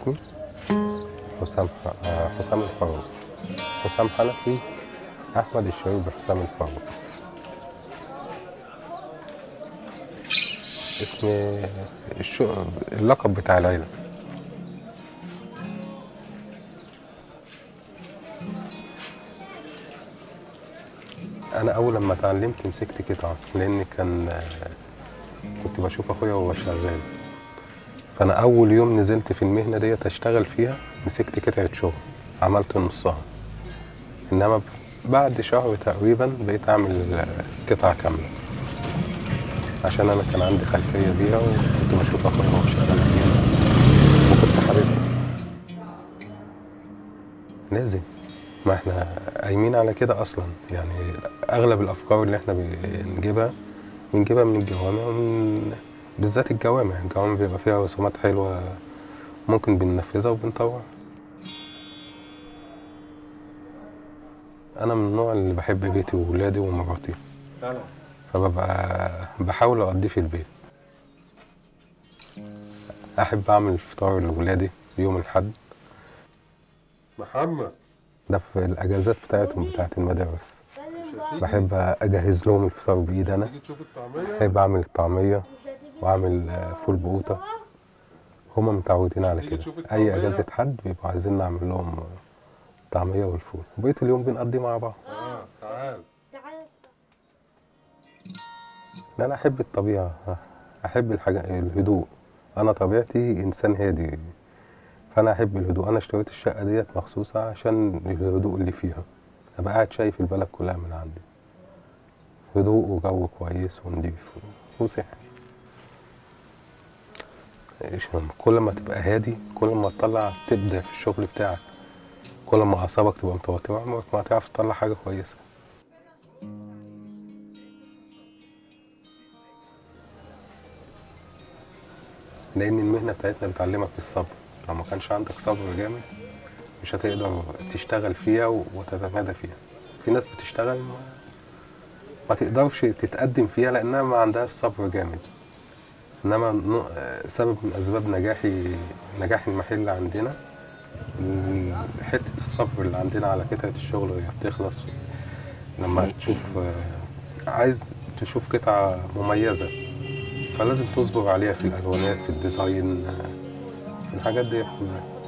اسمي حسام آه، حسام الفاروق حسام حنفي احمد الشهير بحسام الفاروق اسمي الشو... اللقب بتاع العيلة أنا أول لما اتعلمت مسكت قطعة لأن كان آه، كنت بشوف أخويا وهو شغال فأنا أول يوم نزلت في المهنة ديت أشتغل فيها مسكت قطعة شغل عملت نصها إنما بعد شهر تقريبا بقيت أعمل آه، قطعة كاملة عشان أنا كان عندي خلفية بيها وكنت بشوف أخويا وهو شغال فيها وكنت حاببها لازم ما احنا قايمين على كده اصلا يعني اغلب الافكار اللي احنا بنجيبها بنجيبها من الجوامع ومن بالذات الجوامع الجوامع بيبقى فيها رسومات حلوه ممكن بننفذها وبنطورها انا من النوع اللي بحب بيتي وولادي ومراتي فعلا فببقى بحاول اقضيه في البيت احب اعمل فطار لولادي يوم الاحد محمد ده في الاجازات بتاعتهم بتاعت المدارس بحب اجهز لهم الفطار بايدي انا تيجي تشوف الطعميه بحب اعمل الطعميه واعمل آه، فول بقوطه هما متعودين على تيجي كده تشوف اي الطعمية؟ اجازه حد بيبقوا عايزين نعمل لهم آه، الطعميه والفول وبقيه اليوم بنقضيه مع بعض اه تعال لا انا احب الطبيعه احب الحاجه الهدوء انا طبيعتي انسان هادي فانا احب الهدوء انا اشتريت الشقه ديت مخصوصه عشان الهدوء اللي فيها ابقى قاعد شايف البلد كلها من عندي هدوء وجو كويس ونضيف وصحي إيش- كل ما تبقى هادي كل ما تطلع تبدع في الشغل بتاعك كل ما اعصابك تبقى متوتره عمرك ما هتعرف تطلع حاجه كويسه لان المهنه بتاعتنا بتعلمك الصبر لو ما كانش عندك صبر جامد مش هتقدر تشتغل فيها و- وتتمادى فيها في ناس بتشتغل ما, ما تقدرش تتقدم فيها لانها ما عندهاش صبر جامد انما نوع- آه، سبب من اسباب نجاحي نجاح المحل عندنا ال- حته الصبر اللي عندنا على قطعه الشغل وهي بتخلص لما تشوف آه، عايز تشوف قطعه مميزه فلازم تصبر عليها في الالوانات في الديزاين آه، الحاجات دي كلها